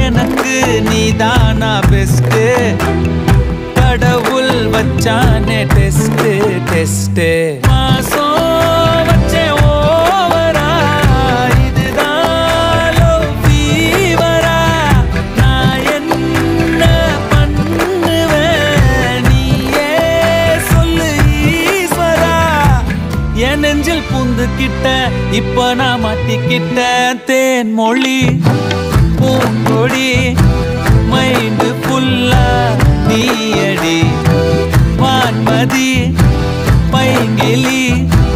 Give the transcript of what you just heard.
எனக்கு நீதானா பெஸ்ட் கடவுள் வச்சானே டெஸ்ட் டெஸ்ட் மாசம் வச்சே ஓவரா இதுதான் love fever ஆ? நான் என்ன பண்ணுவேன் நீயே சொல்லு ஈஸ்வரா என் நெஞ்சில் புந்துக்கிட்ட இப்ப நான் மாட்டிக்கிட்ட தேன் மொழி பூங்கொடி மைண்டு ஃபுல்லா நீயடி வான்மதி பைங்கிலி